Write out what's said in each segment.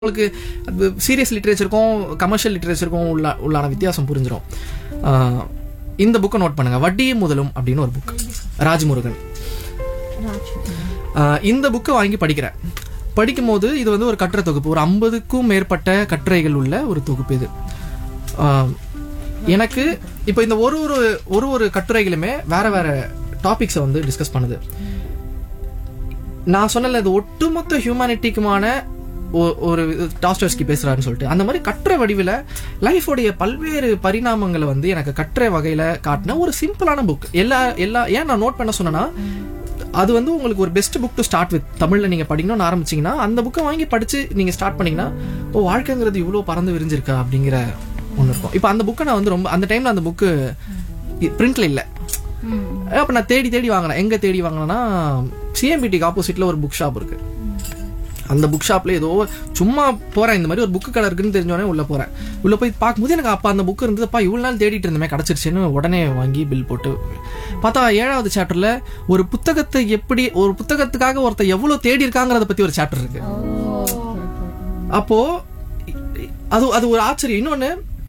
உங்களுக்கு serious லிட்ரேச்சருக்கும் commercial லிட்ரேச்சருக்கும் உள்ள உள்ளான வித்தியாசம் புரிஞ்சிடும் ஆஹ் இந்த புக்கை நோட் பண்ணுங்க வட்டியும் முதலும் அப்படின்னு ஒரு புக் ராஜ்முருகன் ஆஹ் இந்த புக்கை வாங்கி படிக்கிறேன் படிக்கும்போது இது வந்து ஒரு கட்டுரை தொகுப்பு ஒரு ஐம்பதுக்கும் மேற்பட்ட கட்டுரைகள் உள்ள ஒரு தொகுப்பு இது ஆஹ் எனக்கு இப்போ இந்த ஒரு ஒரு ஒரு ஒரு கட்டுரைகளுமே வேற வேற டாபிக்ஸை வந்து டிஸ்கஸ் பண்ணுது நான் சொன்னல இது ஒட்டுமொத்த ஹியூமனிட்டிக்குமான ஒ- ஒரு டாஸ்டர்ஸ்கி பேசுறாருன்னு சொல்லிட்டு அந்த மாதிரி கட்டுரை வடிவில் லைஃபோடைய பல்வேறு பரிணாமங்களை வந்து எனக்கு கட்டுரை வகையில காட்டின ஒரு சிம்பிளான புக் எல்லா எல்லா ஏன் நான் நோட் பண்ண சொன்னேன்னா அது வந்து உங்களுக்கு ஒரு best book to start with தமிழ்ல நீங்க படிக்கணும்னு ஆரம்பிச்சீங்கன்னா அந்த புக்கை வாங்கி படிச்சு நீங்க ஸ்டார்ட் பண்ணீங்கன்னா ஓ வாழ்க்கைங்கிறது இவ்வளவு பறந்து விரிஞ்சிருக்கா அப்படிங்கிற ஒன்று இருக்கும் இப்போ அந்த புக்கை நான் வந்து ரொம்ப அந்த டைம்ல அந்த புக்கு பிரிண்ட்ல இல்லை அப்ப நான் தேடி தேடி வாங்கினேன் எங்க தேடி வாங்கினேன்னா சிஎம்பிடிக்கு ஆப்போசிட்ல ஒரு புக் ஷாப் இருக்கு அந்த புக் ஷாப்ல ஏதோ சும்மா போறேன் இந்த மாதிரி ஒரு புக்கு கடை இருக்குன்னு தெரிஞ்சோடனே உள்ள போறேன் உள்ள போய் பார்க்கும்போது எனக்கு அப்ப அந்த புக் இருந்ததுப்பா இவ்வளவு நாள் தேடிட்டு இருந்தமே கிடைச்சிருச்சுன்னு உடனே வாங்கி பில் போட்டு பார்த்தா ஏழாவது சாப்டர்ல ஒரு புத்தகத்தை எப்படி ஒரு புத்தகத்துக்காக ஒருத்தர் எவ்வளவு தேடி இருக்காங்கிறத பத்தி ஒரு சாப்டர் இருக்கு அப்போ அது அது ஒரு ஆச்சரியம் இன்னொன்னு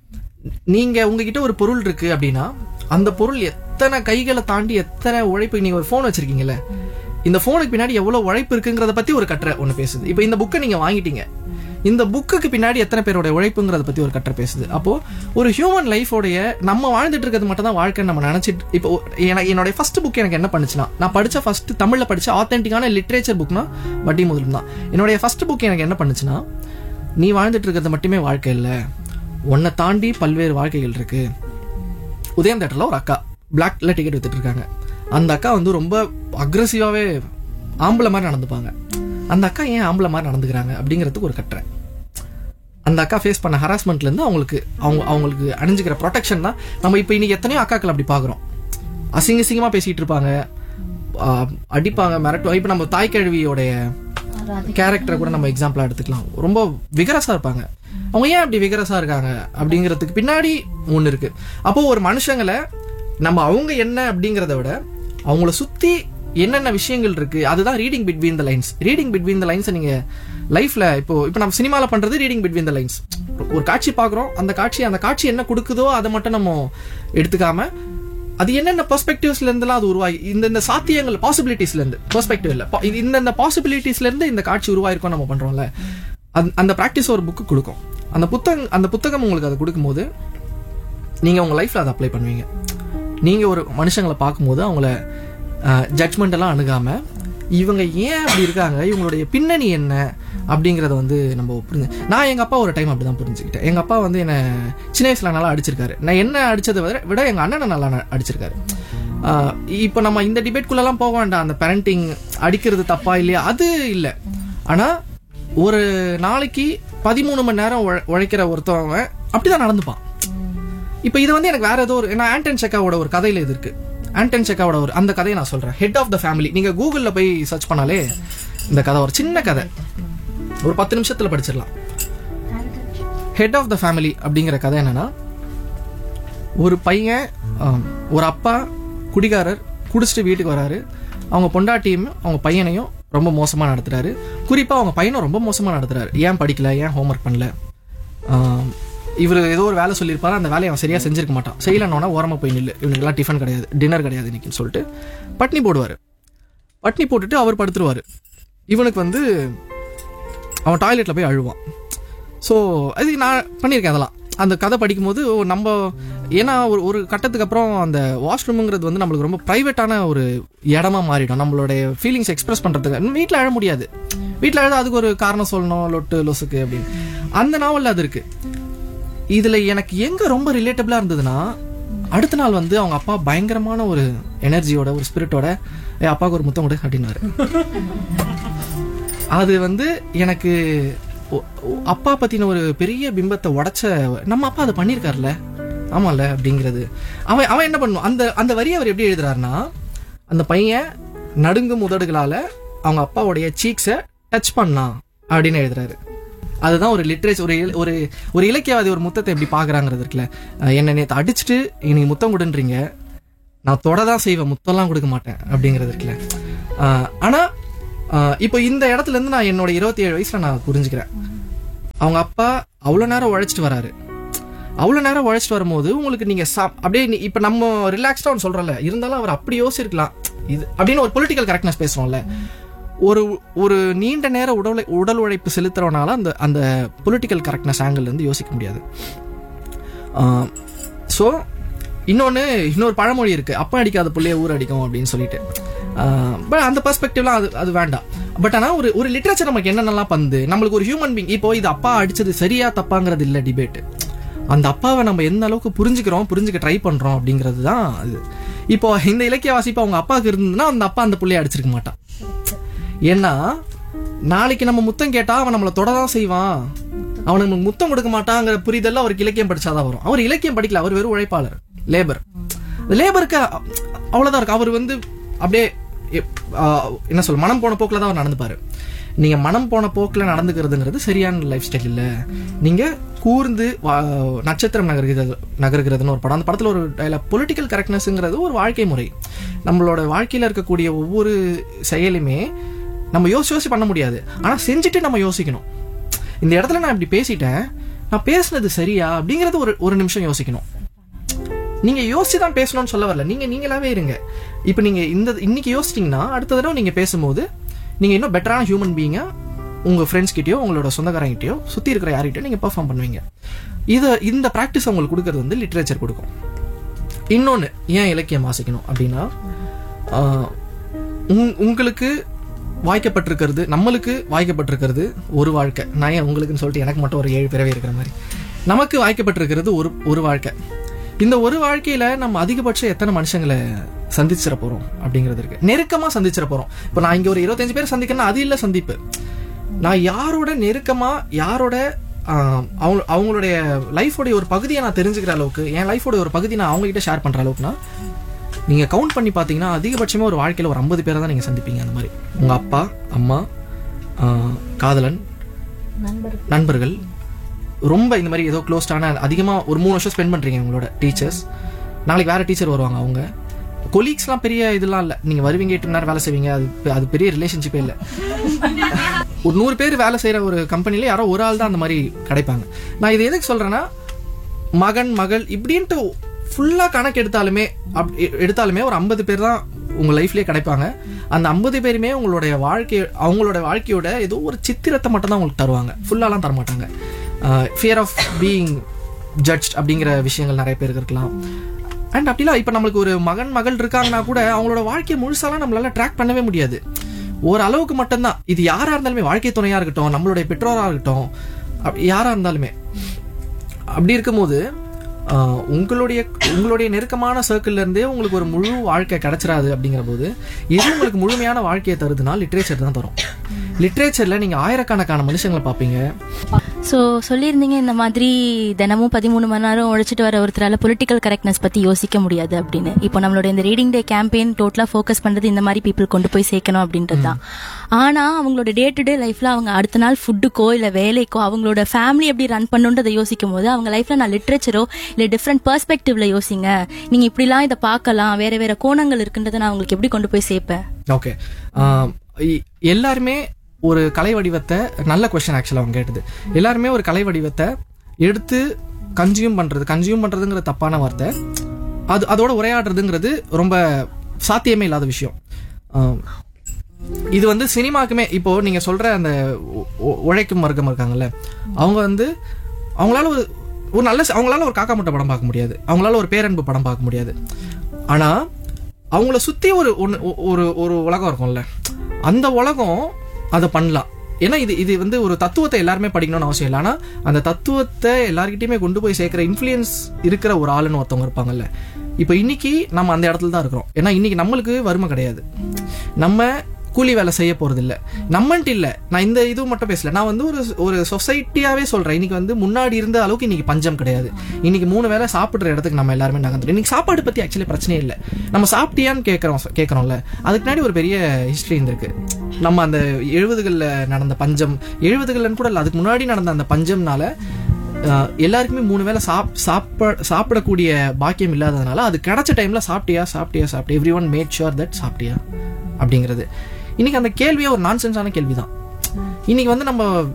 நீங்க உங்ககிட்ட ஒரு பொருள் இருக்கு அப்படின்னா அந்த பொருள் எத்தனை கைகளை தாண்டி எத்தனை உழைப்பு நீங்க ஒரு போன் வச்சிருக்கீங்கல்ல இந்த போனுக்கு பின்னாடி எவ்வளவு உழைப்பு இருக்குங்கிறத பத்தி ஒரு கட்டுரை ஒண்ணு பேசுது இப்போ இந்த புக்கை நீங்க வாங்கிட்டீங்க இந்த புக்குக்கு பின்னாடி எத்தனை பேரோட உழைப்புங்கிறத பத்தி ஒரு கட்டுரை பேசுது அப்போ ஒரு ஹியூமன் லைஃபோடைய நம்ம வாழ்ந்துட்டு இருக்கிறது மட்டும் தான் வாழ்க்கை நம்ம நினைச்சிட்டு இப்போ எனக்கு என்னோட ஃபர்ஸ்ட் புக் எனக்கு என்ன பண்ணுச்சுன்னா நான் படிச்ச ஃபர்ஸ்ட் தமிழ்ல படிச்ச ஆத்தென்டிக்கான லிட்ரேச்சர் புக்னா வட்டி முதலும் தான் என்னுடைய ஃபர்ஸ்ட் புக் எனக்கு என்ன பண்ணுச்சுன்னா நீ வாழ்ந்துட்டு இருக்கிறது மட்டுமே வாழ்க்கை இல்ல உன்னை தாண்டி பல்வேறு வாழ்க்கைகள் இருக்கு உதயம் தேட்டர்ல ஒரு அக்கா பிளாக்ல டிக்கெட் வித்துட்டு இருக்காங்க அந்த அக்கா வந்து ரொம்ப அக்ரஸிவாவே ஆம்பளை மாதிரி நடந்துப்பாங்க அந்த அக்கா ஏன் ஆம்பளை மாதிரி நடந்துக்கிறாங்க அப்படிங்கிறதுக்கு ஒரு கட்டுரை அந்த அக்கா ஃபேஸ் பண்ண ஹராஸ்மெண்ட்ல இருந்து அவங்களுக்கு அவங்க அவங்களுக்கு அணிஞ்சுக்கிற ப்ரொடெக்ஷன் தான் நம்ம இப்போ இன்னைக்கு எத்தனையோ அக்காக்கள் அப்படி பாக்குறோம் அசிங்க அசிங்கமா பேசிட்டு இருப்பாங்க ஆஹ் அடிப்பாங்க மிரட்டுவாங்க இப்போ நம்ம தாய் கிழவியோடைய கேரக்டரை கூட நம்ம எக்ஸாம்பிளா எடுத்துக்கலாம் ரொம்ப விகரஸா இருப்பாங்க அவங்க ஏன் அப்படி விகரஸா இருக்காங்க அப்படிங்கிறதுக்கு பின்னாடி ஒண்ணு இருக்கு அப்போ ஒரு மனுஷங்களை நம்ம அவங்க என்ன அப்படிங்கறத விட அவங்கள சுத்தி என்னென்ன விஷயங்கள் இருக்கு அதுதான் reading between the lines reading between the lines நீங்க லைஃப்ல இப்போ இப்போ நம்ம சினிமால பண்றது ரீடிங் பிட்வீன் த லைன்ஸ் ஒரு காட்சி பாக்குறோம் அந்த காட்சி அந்த காட்சி என்ன கொடுக்குதோ அதை மட்டும் நம்ம எடுத்துக்காம அது என்னென்ன பெர்ஸ்பெக்டிவ்ஸ்ல இருந்துலாம் அது உருவாகி இந்த இந்த சாத்தியங்கள் பாசிபிலிட்டிஸ்ல இருந்து பெர்ஸ்பெக்டிவ் இல்ல பா- இது இந்த இந்த பாசிபிலிட்டிஸ்ல இருந்து இந்த காட்சி உருவாயிருக்கும் நம்ம பண்றோம்ல அந்த- அந்த பிராக்டிஸ் ஒரு புக்கு கொடுக்கும் அந்த புத்தகம் அந்த புத்தகம் உங்களுக்கு அதை கொடுக்கும்போது நீங்க உங்க லைஃப்ல அதை அப்ளை பண்ணுவீங்க நீங்க ஒரு மனுஷங்களை பார்க்கும்போது அவங்கள ஜட்மெண்ட் எல்லாம் அணுகாம இவங்க ஏன் அப்படி இருக்காங்க இவங்களுடைய பின்னணி என்ன அப்படிங்கறத வந்து நம்ம புரிஞ்சு நான் எங்க அப்பா ஒரு டைம் அப்படிதான் புரிஞ்சுக்கிட்டேன் எங்க அப்பா வந்து என்ன சின்ன வயசுல நல்லா அடிச்சிருக்காரு நான் என்ன அடிச்சதை விட விட எங்க அண்ணனை நல்லா ந- அடிச்சிருக்காரு ஆஹ் இப்போ நம்ம இந்த டிபேட்குள்ளெல்லாம் போக வேண்டாம் அந்த பேரண்டிங் அடிக்கிறது தப்பா இல்லையா அது இல்லை ஆனா ஒரு நாளைக்கு பதிமூணு மணி நேரம் உழ- உழைக்கிற ஒருத்தவங்க அப்படிதான் நடந்துப்பான் இப்போ இது வந்து எனக்கு வேற ஏதோ ஒரு நான் ஆண்டன் செக்காவோட ஒரு கதையில இது இருக்கு ஆண்டன் செக்காவோட ஒரு அந்த கதையை நான் சொல்றேன் ஹெட் ஆஃப் த ஃபேமிலி நீங்க கூகுள்ல போய் சர்ச் பண்ணாலே இந்த கதை ஒரு சின்ன கதை ஒரு பத்து நிமிஷத்துல படிச்சிடலாம் ஹெட் ஆஃப் த ஃபேமிலி அப்படிங்கிற கதை என்னன்னா ஒரு பையன் ஆம், ஒரு அப்பா குடிகாரர் குடிச்சிட்டு வீட்டுக்கு வராரு அவங்க பொண்டாட்டியும் அவங்க பையனையும் ரொம்ப மோசமா நடத்துறாரு குறிப்பா அவங்க பையனும் ரொம்ப மோசமா நடத்துறாரு ஏன் படிக்கல ஏன் ஹோம்ஒர்க் பண்ணல ஆம், இவர் ஏதோ ஒரு வேலை சொல்லியிருப்பாரு அந்த வேலையை அவன் சரியா செஞ்சிருக்க மாட்டான் செய்யலன்னா ஓரமா போய் நில்லு இவனுக்கெல்லாம் டிஃபன் கிடையாது டின்னர் கிடையாது இன்னைக்குன்னு சொல்லிட்டு பட்னி போடுவாரு பட்னி போட்டுட்டு அவர் படுத்துருவாரு இவனுக்கு வந்து அவன் டாய்லெட்ல போய் அழுவான் ஸோ அது நான் பண்ணியிருக்கேன் அதெல்லாம் அந்த கதை படிக்கும்போது ஓ, நம்ம ஏன்னா ஒரு ஒரு கட்டத்துக்கு அப்புறம் அந்த வாஷ்ரூமுங்கிறது வந்து நம்மளுக்கு ரொம்ப ப்ரைவேட்டான ஒரு இடமா மாறிடும் நம்மளுடைய ஃபீலிங்ஸ் எக்ஸ்பிரஸ் பண்றதுக்கு வீட்டில் அழ முடியாது வீட்டில் அழுத அதுக்கு ஒரு காரணம் சொல்லணும் லொட்டு லொசுக்கு அப்படின்னு அந்த நாவல்ல அது இருக்கு இதுல எனக்கு எங்க ரொம்ப ரிலேட்டபிளா இருந்ததுன்னா அடுத்த நாள் வந்து அவங்க அப்பா பயங்கரமான ஒரு எனர்ஜியோட ஒரு ஸ்பிரிட்டோட ஏ அப்பாவுக்கு ஒரு முத்தம் கொடு அப்படின்னாரு அது வந்து எனக்கு ஒ- ஒ- அப்பா பத்தின ஒரு பெரிய பிம்பத்தை உடைச்ச நம்ம அப்பா அதை பண்ணியிருக்காருல்ல ஆமால அப்படிங்கிறது அவன் அவன் என்ன பண்ணுவான் அந்த அந்த வரி அவர் எப்படி எழுதுறாருன்னா அந்த பையன் நடுங்கும் உதடுகளால அவங்க அப்பாவுடைய சீக்ஸை டச் பண்ணான் அப்படின்னு எழுதுறாரு அதுதான் ஒரு லிட்ரேச்சர் ஒரு இல- ஒரு ஒரு இலக்கியவாதி ஒரு முத்தத்தை எப்படி பாக்குறாங்கிறது இருக்குல்ல அஹ் என்ன நேத்து அடிச்சுட்டு இன்னைக்கு முத்தம் கொடுன்றீங்க நான் தொட தான் செய்வேன் முத்தம்லாம் கொடுக்க மாட்டேன் அப்படிங்கிறது இருக்குல்ல அஹ் ஆனா அஹ் இப்போ இந்த இடத்துல இருந்து நான் என்னோட இருபத்தி ஏழு வயசுல நான் புரிஞ்சுக்கிறேன் அவங்க அப்பா அவ்வளோ நேரம் உழைச்சிட்டு வராரு அவ்வளோ நேரம் உழைச்சிட்டு வரும்போது உங்களுக்கு நீங்க சா- அப்படியே நீ- இப்ப நம்ம ரிலாக்ஸ்டா ஒன்று சொல்றோம்ல இருந்தாலும் அவர் அப்படி யோசிச்சிருக்கலாம் இது அப்படின்னு ஒரு பொலிட்டிக்கல் கரெக்ட்னஸ் பேசுறோம்ல ஒரு ஒரு நீண்ட நேர உடல் உடல் உழைப்பு செலுத்துறவனால அந்த அந்த பொலிட்டிக்கல் கரெக்ட்னஸ் ஆங்கிள் இருந்து யோசிக்க முடியாது ஸோ இன்னொன்று இன்னொரு பழமொழி இருக்கு அப்பா அடிக்காத புள்ளைய ஊர் அடிக்கும் அப்படின்னு சொல்லிட்டு பட் அந்த பெர்ஸ்பெக்டிவ்லாம் அது அது வேண்டாம் பட் ஆனால் ஒரு ஒரு லிட்ரேச்சர் நமக்கு என்னென்னலாம் பந்து நம்மளுக்கு ஒரு ஹியூமன் பீங் இப்போ இது அப்பா அடிச்சது சரியா தப்பாங்கிறது இல்லை டிபேட் அந்த அப்பாவை நம்ம எந்த அளவுக்கு புரிஞ்சுக்கிறோம் புரிஞ்சுக்க ட்ரை பண்றோம் அப்படிங்கிறது தான் அது இப்போ இந்த இலக்கிய வாசிப்பு அவங்க அப்பாவுக்கு இருந்ததுன்னா அந்த அப்பா அந்த புள்ளைய அடிச்சிருக்க மாட்டான் ஏன்னா நாளைக்கு நம்ம முத்தம் கேட்டா அவன் நம்மளை தொடதான் செய்வான் அவனுக்கு நமக்கு முத்தம் கொடுக்க மாட்டாங்கிற புரிதல்ல அவருக்கு இலக்கியம் படிச்சாதான் வரும் அவர் இலக்கியம் படிக்கல அவர் வெறும் உழைப்பாளர் லேபர் லேபருக்கு அவ்வளவுதான் இருக்கு அவர் வந்து அப்படியே எப்- ஆ, என்ன சொல்ல மனம் போன போக்குல தான் அவர் நடந்துப்பாரு நீங்க மனம் போன போக்குல நடந்துக்கிறதுங்கிறது சரியான லைஃப் ஸ்டைல் இல்ல நீங்க கூர்ந்து வா- நட்சத்திரம் நகர்கிறது நகர்கிறதுன்னு ஒரு படம் அந்த படத்துல ஒரு பொலிட்டிக்கல் கரெக்ட்னஸ்ங்கிறது ஒரு வாழ்க்கை முறை நம்மளோட வாழ்க்கையில இருக்கக்கூடிய ஒவ்வொரு செயலுமே நம்ம யோசிச்சு யோசிச்சு பண்ண முடியாது ஆனா செஞ்சுட்டு நம்ம யோசிக்கணும் இந்த இடத்துல நான் இப்படி பேசிட்டேன் நான் பேசுனது சரியா அப்படிங்கறது ஒரு ஒரு நிமிஷம் யோசிக்கணும் நீங்க யோசிச்சு தான் பேசணும்னு சொல்ல வரல நீங்க நீங்களாவே இருங்க இப்போ நீங்க இந்த இன்னைக்கு யோசிச்சீங்கன்னா அடுத்த தடவை நீங்க பேசும்போது நீங்க இன்னும் பெட்டரான ஹியூமன் பீயிங்கா உங்க ஃப்ரெண்ட்ஸ் கிட்டயோ உங்களோட சொந்தக்காரங்கிட்டயோ சுத்தி இருக்கிற யார்கிட்டயோ நீங்க பெர்ஃபார்ம் பண்ணுவீங்க இத இந்த ப்ராக்டிஸ் உங்களுக்கு கொடுக்கறது வந்து லிட்ரேச்சர் கொடுக்கும் இன்னொன்னு ஏன் இலக்கியம் வாசிக்கணும் அப்படின்னா ஆஹ், உங்- உங்களுக்கு வாய்க்கப்பட்டிருக்கிறது நம்மளுக்கு வாய்க்கப்பட்டிருக்கிறது ஒரு வாழ்க்கை நான் ஏன் உங்களுக்குன்னு சொல்லிட்டு எனக்கு மட்டும் ஒரு ஏழு பிறவி இருக்கிற மாதிரி நமக்கு வாய்க்கப்பட்டிருக்கிறது ஒரு ஒரு வாழ்க்கை இந்த ஒரு வாழ்க்கையில நம்ம அதிகபட்சம் எத்தனை மனுஷங்களை சந்திச்சிட போறோம் அப்படிங்கிறது இருக்கு நெருக்கமா சந்திச்சிட போறோம் இப்போ நான் இங்க ஒரு இருபத்தஞ்சு பேர் சந்திக்கணும்னா அது இல்ல சந்திப்பு நான் யாரோட நெருக்கமா யாரோட ஆஹ், அவங்க அவங்களுடைய லைஃபோடைய ஒரு பகுதியை நான் தெரிஞ்சுக்கிற அளவுக்கு என் லைஃபோட ஒரு பகுதி நான் அவங்க கிட்ட ஷேர் பண்ற அளவுக்குனா நீங்க கவுண்ட் பண்ணி பாத்தீங்கன்னா அதிகபட்சமா ஒரு வாழ்க்கையில ஒரு ஐம்பது பேரை தான் நீங்க சந்திப்பீங்க அந்த மாதிரி உங்க அப்பா அம்மா ஆஹ், காதலன் நண்பர்கள் ரொம்ப இந்த மாதிரி ஏதோ க்ளோஸ்டான அதிகமா ஒரு மூணு வருஷம் ஸ்பெண்ட் பண்றீங்க உங்களோட டீச்சர்ஸ் நாளைக்கு வேற டீச்சர் வருவாங்க அவங்க கொலீக்ஸ்லாம் பெரிய இதெல்லாம் இல்லை நீங்க வருவீங்க எட்டு மணி நேரம் வேலை செய்வீங்க அது பெ- அது பெரிய ரிலேஷன்ஷிப்பே இல்லை ஒரு நூறு பேர் வேலை செய்யற ஒரு கம்பெனில யாரோ ஒரு ஆள் தான் அந்த மாதிரி கிடைப்பாங்க நான் இது எதுக்கு சொல்றேன்னா மகன் மகள் இப்படின்ட்டு ஃபுல்லா கணக்கு எடுத்தாலுமே அப்- எ- எடுத்தாலுமே ஒரு ஐம்பது பேர் தான் உங்க லைஃப்லயே கிடைப்பாங்க அந்த ஐம்பது பேருமே உங்களுடைய வாழ்க்கை அவங்களோட வாழ்க்கையோட ஏதோ ஒரு சித்திரத்தை மட்டும் தான் உங்களுக்கு தருவாங்க ஃபுல்லாலாம் தர மாட்டாங்க ஃபியர் ஆஃப் பீயிங் ஜட்ஜ் அப்படிங்கிற விஷயங்கள் நிறைய பேருக்கு இருக்கலாம் அண்ட் அப்படிலாம் இப்போ நம்மளுக்கு ஒரு மகன் மகள் இருக்காங்கன்னா கூட அவங்களோட வாழ்க்கையை முழுசாலாம் நம்மளால ட்ராக் பண்ணவே முடியாது ஒரு அளவுக்கு மட்டும்தான் இது யாரா இருந்தாலுமே வாழ்க்கை துணையா இருக்கட்டும் நம்மளுடைய பெற்றோரா இருக்கட்டும் அப்படி யாரா இருந்தாலுமே அப்படி இருக்கும்போது ஆஹ், உங்களுடைய உங்களுடைய நெருக்கமான சர்க்கிள்ல இருந்தே உங்களுக்கு ஒரு முழு வாழ்க்கை கிடைச்சிராது அப்படிங்கிற போது எது உங்களுக்கு முழுமையான வாழ்க்கையை தருதுன்னா லிட்ரேச்சர் தான் தரும் லிட்ரேச்சர்ல நீங்க ஆயிரக்கணக்கான மனுஷங்களை பார்ப்பீங்க ஸோ சொல்லியிருந்தீங்க இந்த மாதிரி தினமும் பதிமூணு மணி நேரம் உழைச்சிட்டு வர ஒருத்தரால பொலிட்டிக்கல் கரெக்ட்னஸ் பத்தி யோசிக்க முடியாது அப்படின்னு இப்போ நம்மளோட இந்த ரீடிங் டே கேம்பெயின் டோட்டலா ஃபோக்கஸ் பண்றது இந்த மாதிரி பீப்புள் கொண்டு போய் சேர்க்கணும் அப்படின்றது தான் ஆனா அவங்களோட டே டு டே லைஃப்ல அவங்க அடுத்த நாள் ஃபுட்டுக்கோ இல்ல வேலைக்கோ அவங்களோட ஃபேமிலி எப்படி ரன் பண்ணுன்றதை யோசிக்கும் போது அவங்க லைஃப்ல நான் லிட்ரேச்சரோ இல்ல டிஃப்ரெண்ட் பெர்ஸ்பெக்டிவ்ல யோசிங்க நீங்க இப்படிலாம் இதை பார்க்கலாம் வேற வேற கோணங்கள் இருக்குன்றதை நான் உங்களுக்கு எப்படி கொண்டு போய் சேர்ப்பேன் ஓகே எல்லாருமே ஒரு கலை வடிவத்தை நல்ல கொஸ்டின் ஆக்சுவலாக அவங்க கேட்டது எல்லாருமே ஒரு கலை வடிவத்தை எடுத்து கன்சியூம் பண்றது கன்சியூம் பண்றதுங்கிற தப்பான வார்த்தை அது அதோட உரையாடுறதுங்கிறது ரொம்ப சாத்தியமே இல்லாத விஷயம் ஆம், இது வந்து சினிமாக்குமே இப்போ நீங்க சொல்ற அந்த உ- உ- உழைக்கும் வர்க்கம் இருக்காங்கல்ல அவங்க வந்து அவங்களால ஒரு ஒரு நல்ல அவங்களால ஒரு காக்கா முட்டை படம் பார்க்க முடியாது அவங்களால ஒரு பேரன்பு படம் பார்க்க முடியாது ஆனா அவங்கள சுத்தி ஒரு ஒண்ணு ஒ- ஒரு ஒரு உலகம் இருக்கும்ல அந்த உலகம் அதை பண்ணலாம் ஏன்னா இது இது வந்து ஒரு தத்துவத்தை எல்லாருமே படிக்கணும்னு அவசியம் இல்லை ஆனா அந்த தத்துவத்தை எல்லார்கிட்டயுமே கொண்டு போய் சேர்க்கிற இன்ஃப்ளூயன்ஸ் இருக்கிற ஒரு ஆளுன்னு ஒருத்தவங்க இருப்பாங்கல்ல இப்போ இன்னைக்கு நம்ம அந்த இடத்துல தான் இருக்கிறோம் ஏன்னா இன்னைக்கு நம்மளுக்கு வறுமை கிடையாது நம்ம கூலி வேலை செய்ய போறது இல்ல நம்மன்ட்டு இல்ல நான் இந்த இது மட்டும் பேசல நான் வந்து ஒரு ஒரு சொசைட்டியாவே சொல்றேன் இன்னைக்கு வந்து முன்னாடி இருந்த அளவுக்கு இன்னைக்கு பஞ்சம் கிடையாது இன்னைக்கு மூணு வேளை சாப்பிடுற இடத்துக்கு நம்ம எல்லாருமே நகர்ந்துடும் இன்னைக்கு சாப்பாடு பத்தி ஆக்சுவலி பிரச்சனையே இல்லை நம்ம சாப்பிட்டியான்னு கேட்கறோம் கேட்கறோம்ல அதுக்கு முன்னாடி ஒரு பெரிய ஹிஸ்டரி இருந்திருக்கு நம்ம அந்த எழுபதுகள்ல நடந்த பஞ்சம் எழுபதுகள்னு கூட இல்லை அதுக்கு முன்னாடி நடந்த அந்த பஞ்சம்னால அஹ், எல்லாருக்குமே மூணு வேளை சாப் சாப்பிட சாப்பிடக்கூடிய பாக்கியம் இல்லாததுனால அது கிடைச்ச டைம்ல சாப்பிட்டியா சாப்பிட்டியா சாப்பிட்டியா every one made sure that சாப்பிட்டியா அப்படிங்கிறது இன்னைக்கு அந்த கேள்வியே ஒரு நான்சென்ஸான கேள்வி தான் இன்னைக்கு வந்து நம்ம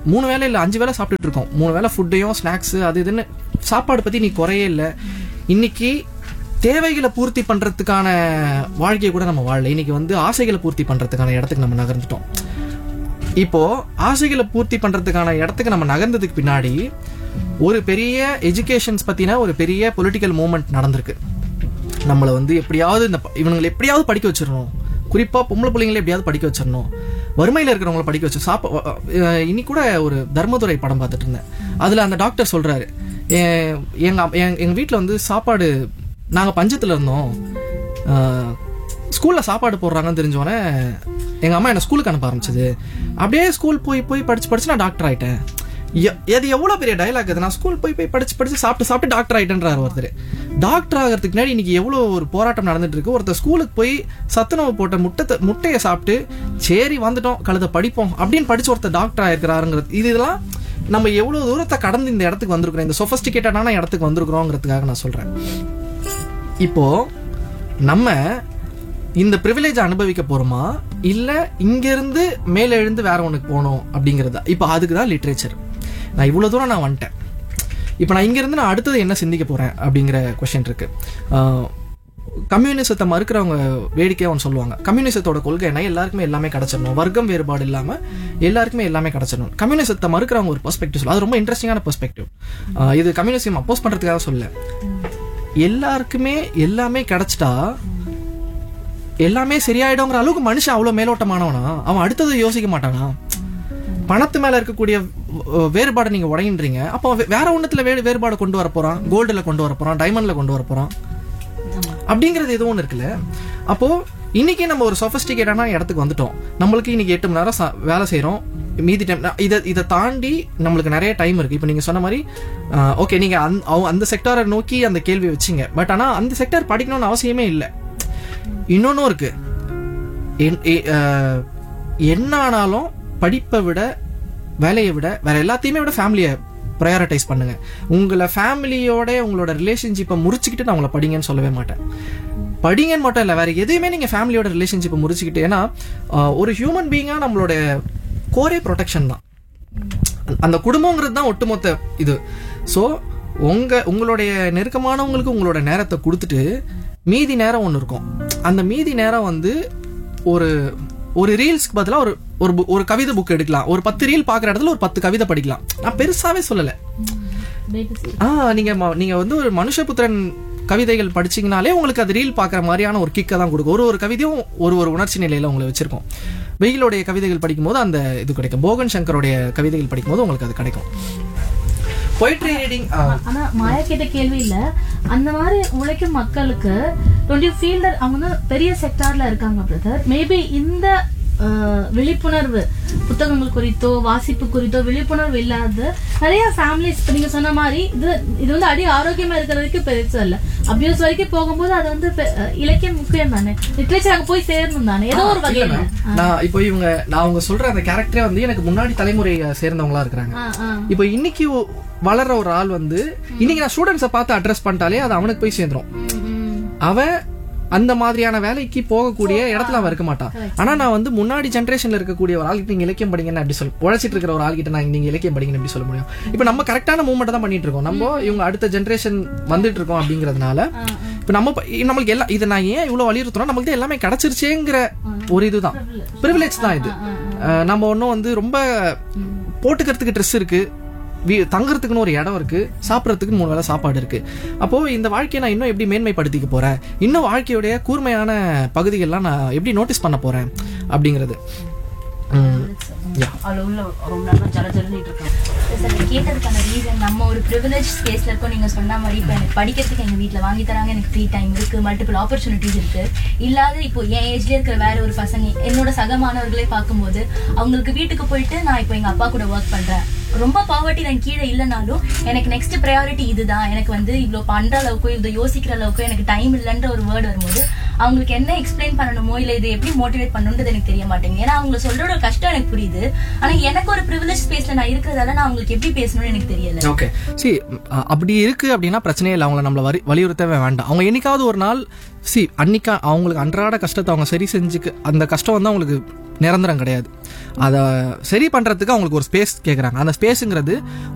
மூணு வேளை இல்லை அஞ்சு வேளை சாப்பிட்டுட்டு இருக்கோம் மூணு வேளை ஃபுட்டையும் ஸ்நாக்ஸ் அது இதுன்னு சாப்பாடு பத்தி நீ குறையே இல்லை இன்னைக்கு தேவைகளை பூர்த்தி பண்றதுக்கான வாழ்க்கையை கூட நம்ம வாழல இன்னைக்கு வந்து ஆசைகளை பூர்த்தி பண்றதுக்கான இடத்துக்கு நம்ம நகர்ந்துட்டோம் இப்போ ஆசைகளை பூர்த்தி பண்றதுக்கான இடத்துக்கு நம்ம நகர்ந்ததுக்கு பின்னாடி ஒரு பெரிய எஜுகேஷன்ஸ் பத்தின ஒரு பெரிய பொலிட்டிக்கல் மூவ்மெண்ட் நடந்திருக்கு நம்மளை வந்து எப்படியாவது இந்த ப- இவனுங்களை எப்படியாவது படிக்க வச்சிடணும் குறிப்பா பொம்பளை பிள்ளைங்களை எப்படியாவது படிக்க வச்சிடணும் வறுமையில இருக்கிறவங்கள படிக்க வச்சு சாப்ப அஹ் இன்னைக்கு கூட ஒரு தர்மதுரை படம் பார்த்துட்டு இருந்தேன் அதுல அந்த டாக்டர் சொல்றாரு "எ- எங்க அப்- எங்க எங்க வீட்ல வந்து சாப்பாடு நாங்க பஞ்சத்துல இருந்தோம் அஹ் ஸ்கூல்ல சாப்பாடு போடுறாங்கன்னு தெரிஞ்சோடனே எங்க அம்மா என்ன ஸ்கூலுக்கு அனுப்ப ஆரம்பிச்சது அப்படியே ஸ்கூல் போய் போய் படிச்சு படிச்சு நான் டாக்டர் ஆயிட்டேன் எ- அது எவ்வளவு பெரிய டைலாக் அது நான் ஸ்கூல் போய் போய் படிச்சு படிச்சு சாப்பிட்டு சாப்பிட்டு டாக்டர் ஆயிட்டேன்றாரு ஒருத்தர் டாக்டர் ஆகிறதுக்கு முன்னாடி இன்னைக்கு எவ்வளவு ஒரு போராட்டம் நடந்துட்டு இருக்கு ஒருத்தர் ஸ்கூலுக்கு போய் சத்துணவு போட்ட முட்டை முட்டையை சாப்பிட்டு சரி வந்துட்டோம் கழுத படிப்போம் அப்படின்னு படிச்சு ஒருத்தர் டாக்டர் ஆயிருக்கிறாருங்கிறது இது இதெல்லாம் நம்ம எவ்வளவு தூரத்தை கடந்து இந்த இடத்துக்கு வந்திருக்கிறோம் இந்த சொஃபஸ்டிகேட்டடான இடத்துக்கு வந்திருக்கிறோங்கிறதுக்காக நான் சொல்றேன் இப்போ நம்ம இந்த ப்ரிவிலேஜ் அனுபவிக்க போறோமா இல்ல இங்க இருந்து மேல எழுந்து வேற ஒண்ணுக்கு போகணும் அப்படிங்கறதா இப்போ அதுக்கு தான் லிட்ரேச்சர் நான் இவ்வளவு தூரம் நான் வந்துட்டேன் இப்போ நான் இங்க இருந்து நான் அடுத்தது என்ன சிந்திக்க போறேன் அப்படிங்கிற கொஸ்டின் இருக்கு கம்யூனிசத்தை மறுக்கிறவங்க வேடிக்கையா ஒன்று சொல்லுவாங்க கம்யூனிசத்தோட கொள்கை என்ன எல்லாருக்குமே எல்லாமே கிடைச்சிடணும் வர்க்கம் வேறுபாடு இல்லாம எல்லாருக்குமே எல்லாமே கிடைச்சிடணும் கம்யூனிசத்தை மறுக்கிறவங்க ஒரு பெர்ஸ்பெக்டிவ் சொல்லுவாங்க அது ரொம்ப இன்ட்ரெஸ்டிங்கான பெர்ஸ்பெக்டிவ் இது கம்யூனிசம் அப்போஸ் பண்றதுக்காக சொல்ல எல்லாருக்குமே எல்லாமே கிடைச்சிட்டா எல்லாமே சரியாயிடுங்கிற அளவுக்கு மனுஷன் அவ்வளவு மேலோட்டமானவனா அவன் அடுத்தது யோசிக்க மாட்டானா பணத்து மேல இருக்கக்கூடிய அஹ், வேறுபாடை நீங்க உடையின்றீங்க அப்போ வே- வேற ஒண்ணுத்துல வேறு வேறுபாடு கொண்டு வர போறான் கோல்டுல கொண்டு வர போறான் டைமண்ட்ல கொண்டு வர போறான் அப்படிங்கிறது ஏதோ ஒன்று இருக்குல்ல அப்போ இன்னைக்கு நம்ம ஒரு சொஃபஸ்டிகேட்டான இடத்துக்கு வந்துட்டோம் நம்மளுக்கு இன்னைக்கு எட்டு மணி நேரம் சா- வேலை செய்றோம் மீதி டைம் இதை இதை தாண்டி நம்மளுக்கு நிறைய டைம் இருக்கு இப்போ நீங்க சொன்ன மாதிரி ஓகே நீங்க அந்த அவ- அந்த செக்டாரை நோக்கி அந்த கேள்வி வச்சீங்க பட் ஆனா அந்த செக்டார் படிக்கணும்னு அவசியமே இல்லை இன்னொன்னும் இருக்கு என்- எ- அஹ், என்ன ஆனாலும் படிப்பை விட வேலையை விட வேற எல்லாத்தையுமே விட ஃபேமிலியை ப்ரையாரிட்டைஸ் பண்ணுங்க உங்களை ஃபேமிலியோட உங்களோட ரிலேஷன்ஷிப்பை முறிச்சுக்கிட்டு நான் உங்களை படிங்கன்னு சொல்லவே மாட்டேன் படிங்கன்னு மட்டும் இல்லை வேற எதுவுமே நீங்க ஃபேமிலியோட ரிலேஷன்ஷிப்பை முறிச்சுக்கிட்டு ஏன்னா அஹ், ஒரு ஹியூமன் பீயிங்கா நம்மளோட கோரே ப்ரொடெக்ஷன் தான் அந்த குடும்பங்கிறது தான் ஒட்டுமொத்த இது ஸோ உங்க உங்களுடைய நெருக்கமானவங்களுக்கு உங்களோட நேரத்தை கொடுத்துட்டு மீதி நேரம் ஒன்று இருக்கும் அந்த மீதி நேரம் வந்து ஒரு ஒரு ரீல்ஸ்க்கு பதிலாக ஒரு ஒரு bu- ஒரு கவிதை புக் எடுக்கலாம் ஒரு பத்து ரீல் பார்க்குற இடத்துல ஒரு பத்து கவிதை படிக்கலாம் நான் பெருசாவே சொல்லலை ஆ நீங்க ம- நீங்க வந்து ஒரு மனுஷபுத்திரன் கவிதைகள் படிச்சீங்கனாலே உங்களுக்கு அது ரீல் பார்க்குற மாதிரியான ஒரு கிக்கை தான் கொடுக்கும் ஒரு ஒரு கவிதையும் ஒரு ஒரு உணர்ச்சி நிலையில உங்களை வச்சிருக்கோம் வெயிலுடைய கவிதைகள் படிக்கும்போது அந்த இது கிடைக்கும் போகன் சங்கருடைய கவிதைகள் படிக்கும்போது உங்களுக்கு அது கிடைக்கும் பொயிட்ரி ரீடிங் ஆனா மாயா கேட்ட கேள்வி இல்ல அந்த மாதிரி உழைக்கும் மக்களுக்கு டுவெண்ட்டி ஃபீல்டர் அவங்க வந்து பெரிய செக்டார்ல இருக்காங்க பிரதர் மேபி இந்த அஹ், விழிப்புணர்வு புத்தகங்கள் குறித்தோ வாசிப்பு குறித்தோ விழிப்புணர்வு இல்லாத நிறைய ஃபேமிலிஸ் நீங்க சொன்ன மாதிரி இது இது வந்து அடி ஆரோக்கியமா இருக்கிறதுக்கு பெருசு இல்ல அபியூஸ் வரைக்கும் போகும்போது அது வந்து பெ- அஹ், இலக்கியம் முக்கியம் தானே லிட்ரேச்சர் அங்க போய் சேரணும் தானே ஏதோ ஒரு வகையில நான் இப்போ இவங்க நான் அவங்க சொல்ற அந்த கேரக்டரே வந்து எனக்கு முன்னாடி தலைமுறையை சேர்ந்தவங்களா இருக்கிறாங்க ஆ, ஆ. இப்போ இன்னைக்கு ஒ- வளர்ற ஒரு ஆள் வந்து இன்னைக்கு நான் ஸ்டூடெண்ட்ஸை பார்த்து அட்ரஸ் பண்ணிட்டாலே அது அவனுக்கு போய் சேர்ந்துரும் ம், ம். அவன் அந்த மாதிரியான வேலைக்கு போகக்கூடிய இடத்துல அவன் இருக்க மாட்டான் ஆனா நான் வந்து முன்னாடி ஜென்ரேஷன்ல இருக்கக்கூடிய ஒரு ஆள்கிட்ட நீங்க இலக்கியம் படிங்கன்னு அப்படி சொல்ல உழைச்சிட்டு இருக்கிற ஒரு ஆள்கிட்ட நான் நீங்க இலக்கியம் படிங்கன்னு எப்படி சொல்ல முடியும் இப்போ நம்ம கரெக்டான மூவ்மெண்ட் தான் பண்ணிட்டு இருக்கோம் நம்ம இவங்க அடுத்த ஜென்ரேஷன் வந்துட்டு இருக்கோம் அப்படிங்கறதுனால இப்போ நம்ம ப- நம்மளுக்கு எல்லாம் இதை நான் ஏன் இவ்வளவு வலியுறுத்துறோம் நம்மளுக்கு தான் எல்லாமே கிடைச்சிருச்சேங்கிற ஒரு இதுதான் ப்ரிவிலேஜ் தான் இது அஹ் நம்ம ஒன்றும் வந்து ரொம்ப போட்டுக்கிறதுக்கு ட்ரெஸ் இருக்கு வீ- தங்குறதுக்குன்னு ஒரு இடம் இருக்கு சாப்பிட்றதுக்கு மூணு வேளை சாப்பாடு இருக்கு அப்போ இந்த வாழ்க்கையை நான் இன்னும் எப்படி மேன்மைப்படுத்திக்க போறேன் இன்னும் வாழ்க்கையுடைய கூர்மையான பகுதிகள்லாம் நான் எப்படி நோட்டீஸ் பண்ண போறேன் அப்படிங்கிறது உம், yeah. அதுல உள்ள ரொம்ப நேரம் ஜல ஜலன்னுட்டு இருக்காங்க சார் நான் கேட்டதுக்கான ரீசன் நம்ம ஒரு ப்ரிவிலேஜ் ஸ்பேஸ்ல இருக்கோம் நீங்க சொன்ன மாதிரி இப்போ எனக்கு படிக்கிறதுக்கு எங்க வீட்ல வாங்கி தராங்க எனக்கு ஃப்ரீ டைம் இருக்கு மல்டிபிள் ஆப்பர்ச்சுனிட்டிஸ் இருக்கு இல்லாத இப்போ என் ஏஜ்ல இருக்கிற வேற ஒரு பசங்க என்னோட சக மாணவர்களே பார்க்கும்போது அவங்களுக்கு வீட்டுக்கு போயிட்டு நான் இப்போ எங்க அப்பா கூட ஒர்க் பண்றேன் ரொம்ப பாவர்ட்டி நான் கீழே இல்லைனாலும் எனக்கு நெக்ஸ்ட் ப்ரையாரிட்டி இதுதான் எனக்கு வந்து இவ்வளோ பண்ற அளவுக்கோ இவ்வளோ யோசிக்கிற அளவுக்கோ எனக்கு டைம் இல்லைன்ற ஒரு வேர்டு வரும்போது அவங்களுக்கு என்ன எக்ஸ்பிளைன் பண்ணணுமோ இல்லை இதை எப்படி மோட்டிவேட் பண்ணணுன்றது எனக்கு தெரிய மாட்டேங்குது ஏன்னா அவங்க சொல்றோட கஷ்டம் எனக்கு புரியுது ஆனா எனக்கு ஒரு ப்ரிவிலேஜ் ஸ்பேஸ்ல நான் இருக்கிறதால நான் அவங்களுக்கு எப்படி பேசணும்னு எனக்கு தெரியல ஓகே சி அப்படி இருக்கு அப்படின்னா பிரச்சனையே இல்லை அவங்கள நம்மள வரி வலியுறுத்தவே வேண்டாம் அவங்க என்னைக்காவது ஒரு நாள் சி அன்னைக்கா அவங்களுக்கு அன்றாட கஷ்டத்தை அவங்க சரி செஞ்சுக்க அந்த கஷ்டம் வந்து அவங்களுக்கு நிரந்தரம் கிடையாது அதை சரி பண்ணுறதுக்கு அவங்களுக்கு ஒரு ஸ்பேஸ் கேட்குறாங்க அந்த ஸ்பேஸுங்கிறது